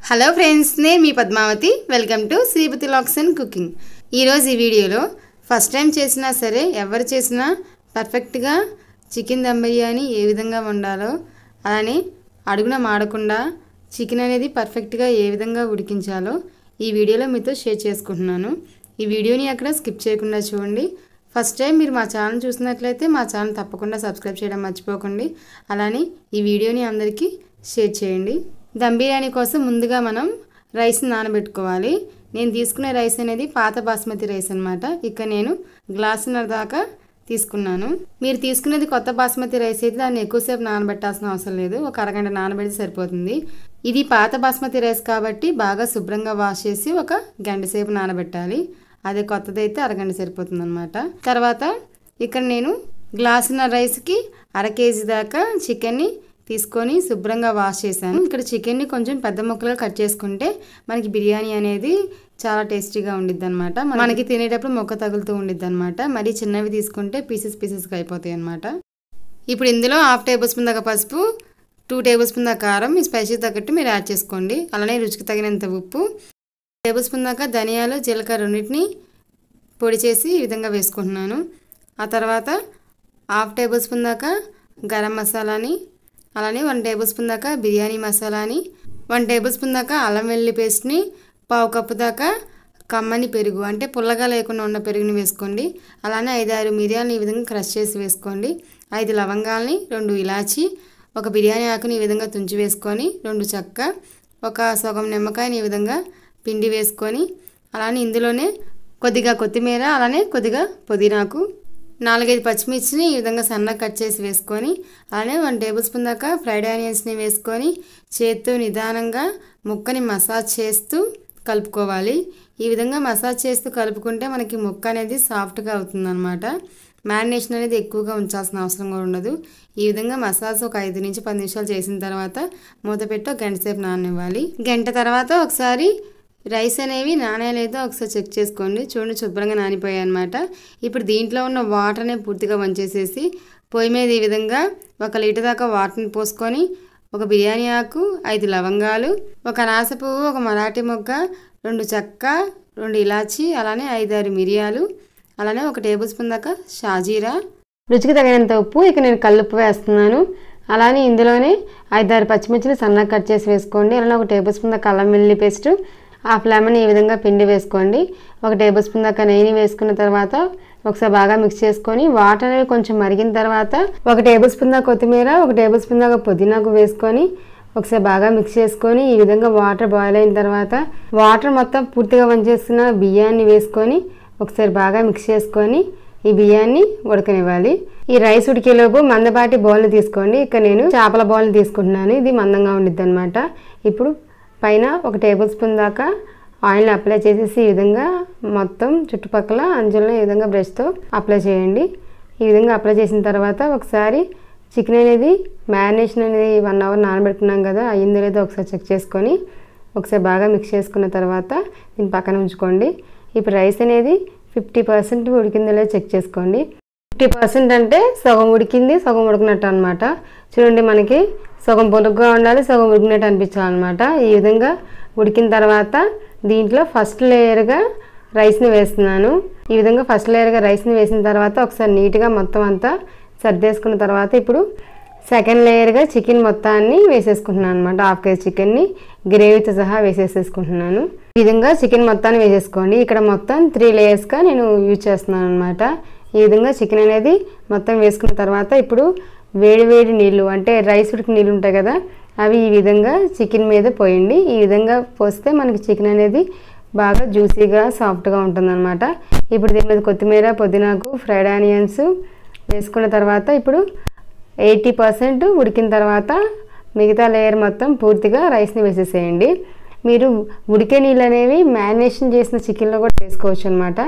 hello friends నేను మీ Padmavathi welcome to Sripathi locks and cooking ఈరోజు ఈ వీడియోలో ఫస్ట్ టైం చేసినా సరే ఎవరు చేసినా పర్ఫెక్ట్గా చికెన్ దమ్ బిర్యానీ ఏ విధంగా వండాలో అలానే అడుగున మాడకుండా చికెన్ అనేది పర్ఫెక్ట్గా ఏ విధంగా ఉడికించాలో ఈ వీడియోలో మీతో షేర్ చేసుకుంటున్నాను ఈ వీడియోని అక్కడ స్కిప్ చేయకుండా చూడండి ఫస్ట్ టైం మీరు మా ఛానల్ చూసినట్లయితే మా ఛానల్ తప్పకుండా సబ్స్క్రైబ్ చేయడం మర్చిపోకండి అలానే ఈ వీడియోని అందరికీ షేర్ చేయండి దమ్ బిర్యానీ కోసం ముందుగా మనం రైస్ నానబెట్టుకోవాలి నేను తీసుకునే రైస్ అనేది పాత బాస్మతి రైస్ అనమాట ఇక నేను గ్లాసున్నర దాకా తీసుకున్నాను మీరు తీసుకునేది కొత్త బాస్మతి రైస్ అయితే దాన్ని ఎక్కువసేపు నానబెట్టాల్సిన అవసరం లేదు ఒక అరగంట నానబెడితే సరిపోతుంది ఇది పాత బాస్మతి రైస్ కాబట్టి బాగా శుభ్రంగా వాష్ చేసి ఒక గంట సేపు నానబెట్టాలి అదే కొత్తదైతే అరగంట సరిపోతుంది అనమాట తర్వాత ఇక్కడ నేను గ్లాసున్న రైస్కి అర కేజీ దాకా చికెన్ని తీసుకొని శుభ్రంగా వాష్ చేశాను ఇక్కడ చికెన్ని కొంచెం పెద్ద ముక్కలుగా కట్ చేసుకుంటే మనకి బిర్యానీ అనేది చాలా టేస్టీగా ఉండిద్ది అనమాట మనకి తినేటప్పుడు మొక్క తగులుతూ ఉండిద్ది అనమాట మరి చిన్నవి తీసుకుంటే పీసెస్ పీసెస్గా అయిపోతాయి అనమాట ఇప్పుడు ఇందులో హాఫ్ టేబుల్ స్పూన్ దాకా పసుపు టూ టేబుల్ స్పూన్ దాకా కారం మీ స్పైసీ తగ్గట్టు మీరు యాడ్ చేసుకోండి అలానే రుచికి తగినంత ఉప్పు టేబుల్ స్పూన్ దాకా ధనియాలు జీలకర్ర రెండింటిని పొడి చేసి ఈ విధంగా వేసుకుంటున్నాను ఆ తర్వాత హాఫ్ టేబుల్ స్పూన్ దాకా గరం మసాలాని అలానే వన్ టేబుల్ స్పూన్ దాకా బిర్యానీ మసాలాని వన్ టేబుల్ స్పూన్ దాకా అల్లం వెల్లుల్లి పేస్ట్ని పావు కప్పు దాకా కమ్మని పెరుగు అంటే పుల్లగా లేకుండా ఉన్న పెరుగుని వేసుకోండి అలానే ఐదు ఆరు మిరియాలని ఈ విధంగా క్రష్ చేసి వేసుకోండి ఐదు లవంగాల్ని రెండు ఇలాచి ఒక బిర్యానీ ఆకుని ఈ విధంగా తుంచి వేసుకొని రెండు చెక్క ఒక సగం నిమ్మకాయని ఈ విధంగా పిండి వేసుకొని అలానే ఇందులోనే కొద్దిగా కొత్తిమీర అలానే కొద్దిగా పుదీనాకు నాలుగైదు పచ్చిమిర్చిని ఈ విధంగా సన్నగా కట్ చేసి వేసుకొని అలానే వన్ టేబుల్ స్పూన్ దాకా ఫ్రైడ్ ఆనియన్స్ని వేసుకొని చేత్తో నిదానంగా ముక్కని మసాజ్ చేస్తూ కలుపుకోవాలి ఈ విధంగా మసాజ్ చేస్తూ కలుపుకుంటే మనకి ముక్క అనేది సాఫ్ట్గా అవుతుందన్నమాట మ్యారినేషన్ అనేది ఎక్కువగా ఉంచాల్సిన అవసరం కూడా ఉండదు ఈ విధంగా మసాజ్ ఒక ఐదు నుంచి పది నిమిషాలు చేసిన తర్వాత మూత పెట్టి ఒక గంట సేపు నాననివ్వాలి గంట తర్వాత ఒకసారి రైస్ అనేవి నానేలేదో ఒకసారి చెక్ చేసుకోండి చూడండి శుభ్రంగా నానిపోయాయి అనమాట ఇప్పుడు దీంట్లో ఉన్న వాటర్ని పూర్తిగా వంచేసేసి పొయ్యి మీద ఈ విధంగా ఒక లీటర్ దాకా వాటర్ని పోసుకొని ఒక బిర్యానీ ఆకు ఐదు లవంగాలు ఒక అనాస పువ్వు ఒక మరాఠీ మొగ్గ రెండు చెక్క రెండు ఇలాచి అలానే ఐదారు మిరియాలు అలానే ఒక టేబుల్ స్పూన్ దాకా షాజీరా రుచికి తగినంత ఉప్పు ఇక నేను కల్లుప్పు వేస్తున్నాను అలానే ఇందులోనే ఐదారు పచ్చిమిర్చిని సన్నగా కట్ చేసి వేసుకోండి అలానే ఒక టేబుల్ స్పూన్ దాకా అల్లం వెల్లుల్లి పేస్ట్ హాఫ్ లెమన్ ఈ విధంగా పిండి వేసుకోండి ఒక టేబుల్ స్పూన్ దాకా నెయ్యిని వేసుకున్న తర్వాత ఒకసారి బాగా మిక్స్ చేసుకొని వాటర్ అనేవి కొంచెం మరిగిన తర్వాత ఒక టేబుల్ స్పూన్ దాకా కొత్తిమీర ఒక టేబుల్ స్పూన్ దాకా పుదీనాకు వేసుకొని ఒకసారి బాగా మిక్స్ చేసుకొని ఈ విధంగా వాటర్ బాయిల్ అయిన తర్వాత వాటర్ మొత్తం పూర్తిగా వంచేస్తున్న బియ్యాన్ని వేసుకొని ఒకసారి బాగా మిక్స్ చేసుకొని ఈ బియ్యాన్ని ఉడకనివ్వాలి ఈ రైస్ ఉడికేలోపు మందపాటి బౌల్ని తీసుకోండి ఇక్కడ నేను చేపల బౌల్ని తీసుకుంటున్నాను ఇది మందంగా ఉండిద్ది అనమాట ఇప్పుడు పైన ఒక టేబుల్ స్పూన్ దాకా ఆయిల్ని అప్లై చేసేసి ఈ విధంగా మొత్తం చుట్టుపక్కల అంచులను ఈ విధంగా బ్రష్తో అప్లై చేయండి ఈ విధంగా అప్లై చేసిన తర్వాత ఒకసారి చికెన్ అనేది మ్యారినేషన్ అనేది వన్ అవర్ నానబెట్టుకున్నాం కదా అయ్యిందో లేదో ఒకసారి చెక్ చేసుకొని ఒకసారి బాగా మిక్స్ చేసుకున్న తర్వాత దీన్ని పక్కన ఉంచుకోండి ఇప్పుడు రైస్ అనేది ఫిఫ్టీ పర్సెంట్ ఉడికిందో లేదో చెక్ చేసుకోండి ఫిఫ్టీ పర్సెంట్ అంటే సగం ఉడికింది సగం ఉడికినట్టు అనమాట చూడండి మనకి సగం పొలుగ్గా ఉండాలి సగం ఉడికినట్టు అనిపించాలన్నమాట ఈ విధంగా ఉడికిన తర్వాత దీంట్లో ఫస్ట్ లేయర్గా రైస్ని వేస్తున్నాను ఈ విధంగా ఫస్ట్ లేయర్గా రైస్ని వేసిన తర్వాత ఒకసారి నీట్గా మొత్తం అంతా సర్దేసుకున్న తర్వాత ఇప్పుడు సెకండ్ లేయర్గా చికెన్ మొత్తాన్ని వేసేసుకుంటున్నాను అనమాట హాఫ్ కేజీ చికెన్ని గ్రేవీతో సహా వేసేసేసుకుంటున్నాను ఈ విధంగా చికెన్ మొత్తాన్ని వేసేసుకోండి ఇక్కడ మొత్తం త్రీ లేయర్స్గా నేను యూజ్ చేస్తున్నాను అనమాట ఈ విధంగా చికెన్ అనేది మొత్తం వేసుకున్న తర్వాత ఇప్పుడు వేడి వేడి నీళ్ళు అంటే రైస్ ఉడికి నీళ్ళు ఉంటాయి కదా అవి ఈ విధంగా చికెన్ మీద పోయండి ఈ విధంగా పోస్తే మనకి చికెన్ అనేది బాగా జ్యూసీగా సాఫ్ట్గా ఉంటుందన్నమాట ఇప్పుడు దీని మీద కొత్తిమీర పుదీనాకు ఫ్రైడ్ ఆనియన్స్ వేసుకున్న తర్వాత ఇప్పుడు ఎయిటీ పర్సెంట్ ఉడికిన తర్వాత మిగతా లేయర్ మొత్తం పూర్తిగా రైస్ని వేసేసేయండి మీరు ఉడికే నీళ్ళు అనేవి మ్యారినేషన్ చేసిన చికెన్లో కూడా వేసుకోవచ్చు అనమాట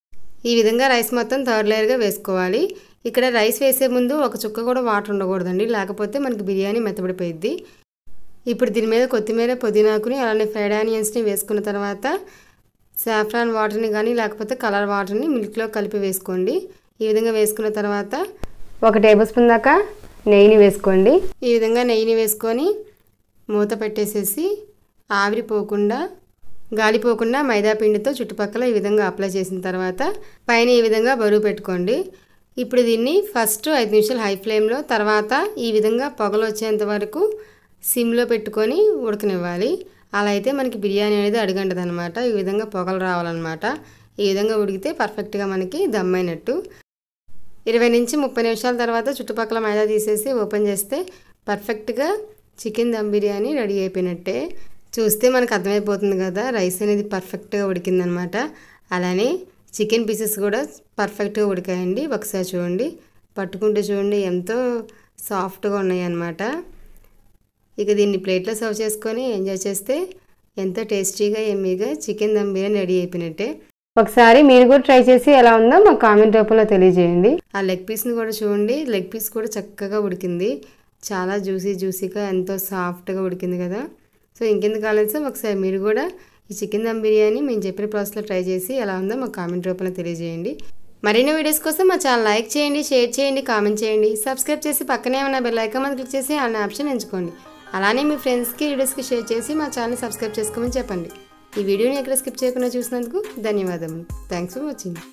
ఈ విధంగా రైస్ మొత్తం థర్డ్ లేయర్గా వేసుకోవాలి ఇక్కడ రైస్ వేసే ముందు ఒక చుక్క కూడా వాటర్ ఉండకూడదండి లేకపోతే మనకి బిర్యానీ మెత్తబడిపోయిద్ది ఇప్పుడు దీని మీద కొత్తిమీర పుదీనాకుని అలానే ఫ్రైడ్ ఆనియన్స్ని వేసుకున్న తర్వాత సాఫ్రాన్ వాటర్ని కానీ లేకపోతే కలర్ వాటర్ని మిల్క్లో కలిపి వేసుకోండి ఈ విధంగా వేసుకున్న తర్వాత ఒక టేబుల్ స్పూన్ దాకా నెయ్యిని వేసుకోండి ఈ విధంగా నెయ్యిని వేసుకొని మూత పెట్టేసేసి ఆవిరిపోకుండా గాలిపోకుండా మైదా పిండితో చుట్టుపక్కల ఈ విధంగా అప్లై చేసిన తర్వాత పైన ఈ విధంగా బరువు పెట్టుకోండి ఇప్పుడు దీన్ని ఫస్ట్ ఐదు నిమిషాలు హై ఫ్లేమ్లో తర్వాత ఈ విధంగా పొగలు వచ్చేంత వరకు సిమ్లో పెట్టుకొని ఉడకనివ్వాలి అలా అయితే మనకి బిర్యానీ అనేది అడగంటది అనమాట ఈ విధంగా పొగలు రావాలన్నమాట ఈ విధంగా ఉడికితే పర్ఫెక్ట్గా మనకి దమ్ అయినట్టు ఇరవై నుంచి ముప్పై నిమిషాల తర్వాత చుట్టుపక్కల మైదా తీసేసి ఓపెన్ చేస్తే పర్ఫెక్ట్గా చికెన్ దమ్ బిర్యానీ రెడీ అయిపోయినట్టే చూస్తే మనకు అర్థమైపోతుంది కదా రైస్ అనేది పర్ఫెక్ట్గా ఉడికిందనమాట అలానే చికెన్ పీసెస్ కూడా పర్ఫెక్ట్గా ఉడికాయండి ఒకసారి చూడండి పట్టుకుంటే చూడండి ఎంతో సాఫ్ట్గా ఉన్నాయి అన్నమాట ఇక దీన్ని ప్లేట్లో సర్వ్ చేసుకొని ఎంజాయ్ చేస్తే ఎంతో టేస్టీగా ఎమ్మీగా చికెన్ దమ్ బిర్యానీ రెడీ అయిపోయినట్టే ఒకసారి మీరు కూడా ట్రై చేసి ఎలా ఉందో మా కామెంట్ రూపంలో తెలియజేయండి ఆ లెగ్ పీస్ని కూడా చూడండి లెగ్ పీస్ కూడా చక్కగా ఉడికింది చాలా జ్యూసీ జ్యూసీగా ఎంతో సాఫ్ట్గా ఉడికింది కదా సో ఇంకెందుకు ఆలస్యం ఒకసారి మీరు కూడా ఈ చికెన్ దమ్ బిర్యానీ మేము చెప్పిన ప్రాసెస్లో ట్రై చేసి ఎలా ఉందో మా కామెంట్ రూపంలో తెలియజేయండి మరిన్ని వీడియోస్ కోసం మా ఛానల్ లైక్ చేయండి షేర్ చేయండి కామెంట్ చేయండి సబ్స్క్రైబ్ చేసి పక్కనే ఉన్న బెల్ ఐకాన్ మీద క్లిక్ చేసి అన్న ఆప్షన్ ఎంచుకోండి అలానే మీ ఫ్రెండ్స్కి వీడియోస్కి షేర్ చేసి మా ఛానల్ సబ్స్క్రైబ్ చేసుకోమని చెప్పండి ఈ వీడియోని ఎక్కడ స్కిప్ చేయకుండా చూసినందుకు ధన్యవాదములు థ్యాంక్స్ ఫర్ వాచింగ్